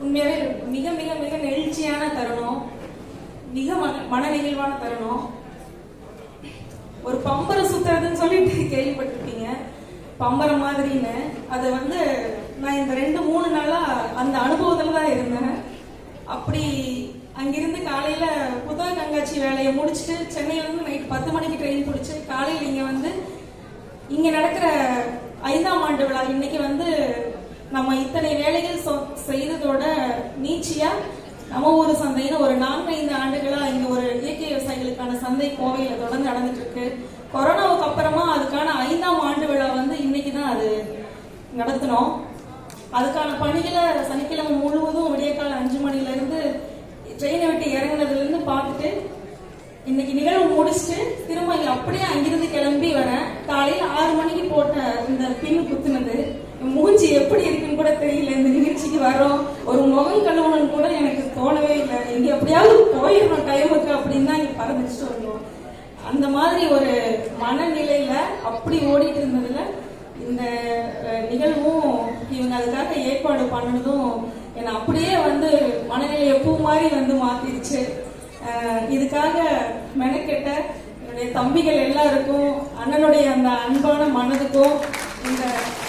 உண்மையாவே மிக மிக மிக நெகிழ்ச்சியான தருணம் மிக மன- மன நெகிழ்வான தருணம் ஒரு பம்பரம் சுத்துறதுன்னு சொல்லிட்டு கேள்விப்பட்டிருப்பீங்க பம்பரம் மாதிரின்னு அதை வந்து நான் இந்த ரெண்டு மூணு நாளா அந்த அனுபவத்துல தான் இருந்தேன் அப்படி அங்கிருந்து காலையில புத்தக கண்காட்சி வேலையை முடிச்சுட்டு சென்னையில இருந்து நைட் பத்து மணிக்கு ட்ரெயின் பிடிச்சு காலையில இங்க வந்து இங்க நடக்கிற ஐந்தாம் ஆண்டு விழா இன்னைக்கு வந்து நம்ம இத்தனை வேலைகள் சொ- செய்ததோட நீட்சியா நம்ம ஊர் சந்தைன்னு ஒரு நான்கு ஐந்து ஆண்டுகளா இங்க ஒரு இயற்கை விவசாயிகளுக்கான சந்தை கோவையில தொடர்ந்து நடந்துட்டு இருக்கு கொரோனாவுக்கு அப்புறமா அதுக்கான ஐந்தாம் ஆண்டு விழா வந்து இன்னைக்கு தான் அது நடத்தினோம் அதுக்கான பணிகளை சனிக்கிழமை முழுவதும் விடியற்கால அஞ்சு மணில இருந்து ட்ரெயினை விட்டு இறங்குனதுல இருந்து பார்த்துட்டு இன்னைக்கு நிகழ்வு முடிச்சுட்டு திரும்ப இங்க அப்படியே அங்கிருந்து கிளம்பி வரேன் காலையில ஆறு மணிக்கு போட்ட இந்த பின் குத்துனது என் மூஞ்சி எப்படி இருக்குன்னு கூட தெரியல இந்த நிகழ்ச்சிக்கு வரோம் ஒரு முகம் கழுவணும்னு கூட எனக்கு தோணவே இல்லை இங்க எப்படியாவது போயிடணும் டைமுக்கு அப்படின்னு தான் இங்க பறந்துச்சுட்டு வந்தோம் அந்த மாதிரி ஒரு மனநிலையில அப்படி ஓடிட்டு இருந்ததுல இந்த அஹ், நிகழ்வும் இவங்க அதுக்காக ஏற்பாடு பண்ணதும் என்னை அப்படியே வந்து மனநிலையை பூ மாதிரி வந்து மாத்திருச்சு அஹ், இதுக்காக மெனக்கெட்ட என்னுடைய தம்பிகள் எல்லாருக்கும் அண்ணனுடைய அந்த அன்பான மனதுக்கும் இந்த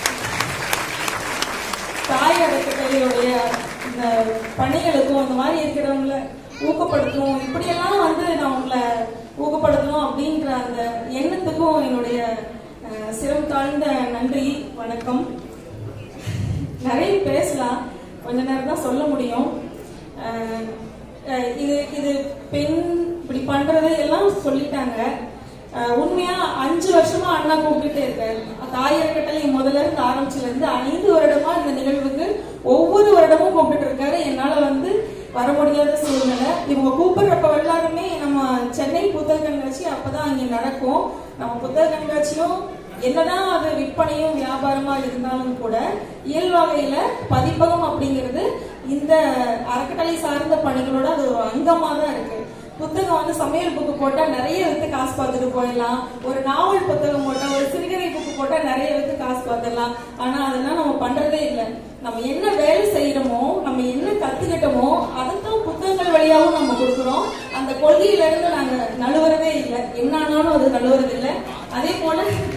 தாய் அறக்கட்டளையுடைய இந்த பணிகளுக்கும் அந்த மாதிரி இருக்கிறவங்கள ஊக்கப்படுத்தணும் இப்படியெல்லாம் வந்து நான் உங்களை ஊக்கப்படுத்தணும் அப்படின்ற அந்த எண்ணத்துக்கும் என்னுடைய அஹ், சிரம் தாழ்ந்த நன்றி வணக்கம் நிறைய பேசலாம் கொஞ்ச நேரம் தான் சொல்ல முடியும் அஹ், அஹ், இது இது பெண் இப்படி பண்றது எல்லாம் சொல்லிட்டாங்க அஹ், உண்மையா அஞ்சு வருஷமா அண்ணா கூப்பிட்டுட்டே இருக்காரு தாயர் கட்டளை முதல்ல இருந்து ஆரம்பிச்சுல இருந்து ஐந்து வருடமா இந்த நிகழ்வுக்கு ஒவ்வொரு வருடமும் கூப்பிட்டு இருக்காரு என்னால வந்து வர முடியாத சூழ்நிலை இவங்க கூப்பிடுறப்ப எல்லாருமே நம்ம சென்னை புத்தக கண்காட்சி அப்பதான் அங்க நடக்கும் நம்ம புத்தக கண்காட்சியும் என்னதான் அது விற்பனையும் வியாபாரமா இருந்தாலும் கூட இயல்வகையில பதிப்பகம் அப்படிங்கிறது இந்த அறக்கட்டளை சார்ந்த பணிகளோட அது ஒரு அங்கமா தான் இருக்கு புத்தகம் வந்து சமையல் புக்கு போட்டா நிறைய வித்து காசு பார்த்துட்டு போயிடலாம் ஒரு நாவல் புத்தகம் போட்டா ஒரு சிறுகதை புக்கு போட்டா நிறைய வித்து காசு பார்த்துடலாம் ஆனா அதெல்லாம் நம்ம பண்றதே இல்லை நம்ம என்ன வேலை செய்யறோமோ நம்ம என்ன கத்துக்கிட்டோமோ அதைத்தான் புத்தகங்கள் வழியாவும் நம்ம கொடுக்குறோம் அந்த கொள்கையில இருந்து நாங்க நழுவுறதே இல்லை என்ன ஆனாலும் அது நழுவுறது இல்லை அதே போல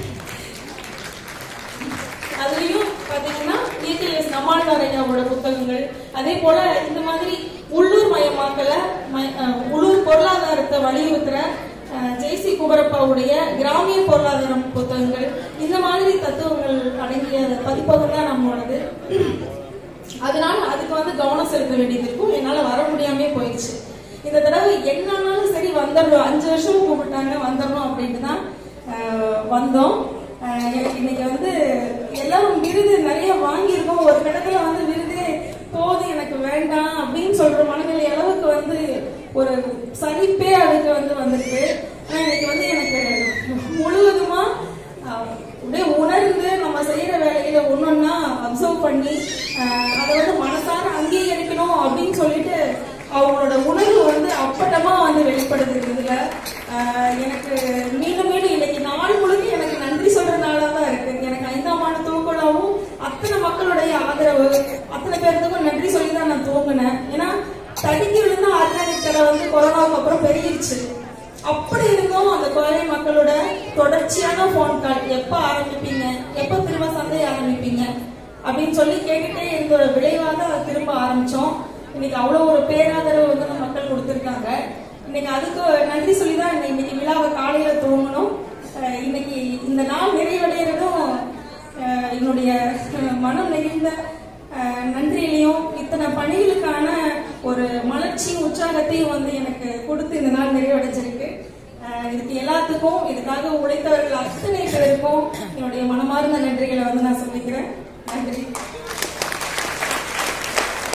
அதுலயும் பாத்தீங்கன்னா டிடிஎஸ் நம்மாழ்வாரையாவோட புத்தகங்கள் அதே போல இந்த மாதிரி உள்ளூர் மயமாக்கல ம- அஹ் உள்ளூர் பொருளாதாரத்தை வலியுறுத்துற அஹ், ஜெய்சி குமரப்பாவுடைய கிராமிய பொருளாதாரம் புத்தகங்கள் இந்த மாதிரி தத்துவங்கள் அடங்கிய பதிப்பகம் தான் நம்மளோடது அதனால அதுக்கு வந்து கவனம் செலுத்த வேண்டியது இருக்கும் என்னால வர முடியாமே போயிடுச்சு இந்த தடவை என்னானாலும் சரி வந்துடணும் அஞ்சு வருஷம் கூப்பிட்டாங்க வந்துடணும் அப்படின்ட்டு தான் ஆஹ், வந்தோம் ஆஹ், எனக்கு இன்னைக்கு வந்து எல்லாரும் விருது நிறைய வாங்கியிருக்கோம் ஒரு இடத்துல வந்து விருது போதும் எனக்கு வேண்டாம் அப்படின்னு சொல்ற மனநிலை அளவுக்கு வந்து ஒரு சலிப்பே அதுக்கு வந்து வந்திருக்கு ஆனா இன்னைக்கு வந்து எனக்கு முழுவதுமா ஆஹ், அப்படியே உணர்ந்து நம்ம செய்யற வேலையில ஒன்னொன்னா அப்சர்வ் பண்ணி ஆஹ், அதை வந்து மனசார அங்கீகரிக்கணும் அப்படின்னு சொல்லிட்டு அவங்களோட உணர்வு வந்து அப்பட்டமா வந்து வெளிப்படுது இதுல ஆஹ், எனக்கு மீண்டும் மீண்டும் இன்னைக்கு நாள் முழுக்க எனக்கு நன்றி சொல்ற நாளா தான் இருக்கு எனக்கு ஐந்தாம் ஆண்டு தூக்கலாவும் அத்தனை மக்களுடைய ஆதரவு அத்தனை பேர்த்துக்கும் நன்றி சொல்லி தான் நான் தூங்கினேன் ஏன்னா தடுக்கி விழுந்த ஆர்கானிக் கடை வந்து கொரோனாவுக்கு அப்புறம் பெருகிருச்சு அப்படி இருந்தும் அந்த கோவை மக்களோட தொடர்ச்சியான போன் கால் எப்ப ஆரம்பிப்பீங்க எப்ப திரும்ப சந்தை ஆரம்பிப்பீங்க அப்படின்னு சொல்லி கேட்டுட்டே இருந்தோட விளைவாக அதை திரும்ப ஆரம்பிச்சோம் இன்னைக்கு அவ்வளவு ஒரு பேராதரவு வந்து அந்த மக்கள் கொடுத்திருக்காங்க இன்னைக்கு அதுக்கு நன்றி சொல்லி தான் இன்னைக்கு விழாவை காலையில துவங்கணும் அஹ் இன்னைக்கு இந்த நாள் நிறைவடைகிறதும் அஹ் என்னுடைய அஹ் மனம் நெகிழ்ந்த அஹ் நன்றியிலையும் இத்தனை பணிகளுக்கான ஒரு மலர்ச்சியும் உற்சாகத்தையும் வந்து எனக்கு கொடுத்து இந்த நாள் நிறைவடைஞ்சிருக்கு அஹ் இதுக்கு எல்லாத்துக்கும் இதுக்காக உழைத்தவர்கள் அத்தனை பேருக்கும் என்னுடைய மனமார்ந்த நன்றிகளை வந்து நான் சொல்லிக்கிறேன் நன்றி